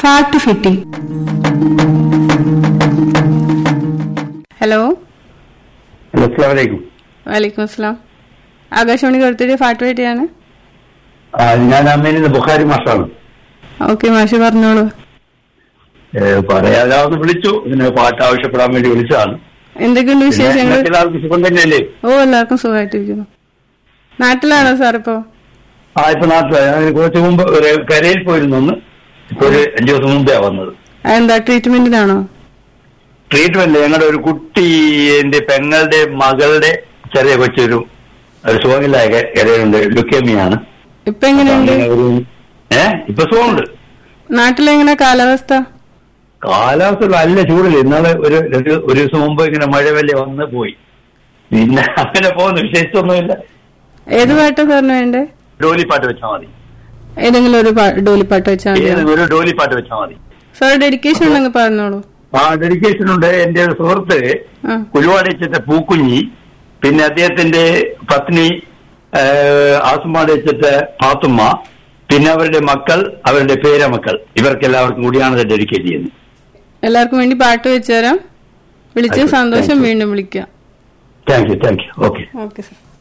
Fact ഫിറ്റി hello hello അസ്സാം വലൈക്കും വലൈക്കും അസ്സലാം ആകാശവാണി കൊടുത്തിട്ട് ഫാക്ട് ഫിറ്റിയാണ് ആ, ഞാൻ അമ്മേനിന്ന് ബുഖാരി മാഷാണ് ഓക്കെ മാഷി പറഞ്ഞോളൂ ഏ, പറയാതെ ഒന്ന് വിളിച്ചു ഇതിന് പാട്ട് ആവശ്യപ്പെടാൻ വേണ്ടി വിളിച്ചതാണ് എന്തൊക്കെയുണ്ട് പിന്നെ വിശേഷങ്ങൾ എല്ലാവർക്കും സുഖം തന്നെയല്ലേ ഓ എല്ലാവർക്കും സുഖമായിട്ടിരിക്കുന്നു നാട്ടിലാണോ സാർ ഇപ്പോ ആ ഇപ്പൊ നാട്ടില് ഞാൻ കുറച്ച് മുമ്പ് ഒരു കരയിൽ പോയിരുന്നു ഒന്ന് ഇപ്പൊ ഒരു അഞ്ചു ദിവസം മുമ്പേ വന്നത് എന്താ ട്രീറ്റ്മെന്റിനാണോ ട്രീറ്റ്മെന്റ് ഞങ്ങളുടെ ഒരു കുട്ടി എന്റെ പെങ്ങളുടെ മകളുടെ ചെറിയ കൊച്ചൊരു ഒരു സുഖമില്ലായ കരയുണ്ട് ലുക്കേമിയാണ് ഇപ്പൊ എങ്ങനെയുണ്ട് അങ്ങനെ ഒരു ഏ ഇപ്പൊ സുഖമുണ്ട് നാട്ടിലെങ്ങനെ കാലാവസ്ഥ കാലാവസ്ഥ നല്ല ചൂടില്ല ഇന്നാളെ ഒരു ഒരു ഒരു ദിവസം മുമ്പ് ഇങ്ങനെ മഴ വല്ലേ വന്ന് പോയി പിന്നെ അങ്ങനെ പോകുന്നു വിശേഷിച്ചൊന്നുമില്ല ഏത് പാട്ടാ സാറിന് വേണ്ടേ ഡോലി പാട്ട് വെച്ചാൽ മതി ഏതെങ്കിലും ഒരു പാ- ഡോലിപ്പാട്ട് വെച്ചാൽ ഏത് മതിയോ ഒരു ഡോലി പാട്ട് വെച്ചാൽ മതി സാർ ഡെഡിക്കേഷൻ ഉണ്ടെങ്കിൽ പറഞ്ഞോളൂ ആ ഡെഡിക്കേഷൻ ഉണ്ട് എന്റെ ഒരു സുഹൃത്ത് ആ കുലുവാടിച്ചത്തെ പൂക്കുഞ്ഞി പിന്നെ അദ്ദേഹത്തിന്റെ പത്നി ആസുമാടിച്ചത്തെ പാത്തുമ്മ പിന്നെ അവരുടെ മക്കൾ അവരുടെ പേരമക്കൾ ഇവർക്കെല്ലാവർക്കും കൂടിയാണ് ഇത് ഡെഡിക്കേറ്റ് ചെയ്യുന്നത് എല്ലാവർക്കും വേണ്ടി പാട്ട് വെച്ചുതരാം വിളിച്ച ആയിക്കോട്ടെ. സന്തോഷം Thank you. വീണ്ടും വിളിക്കാം thank you thank you okay okay sir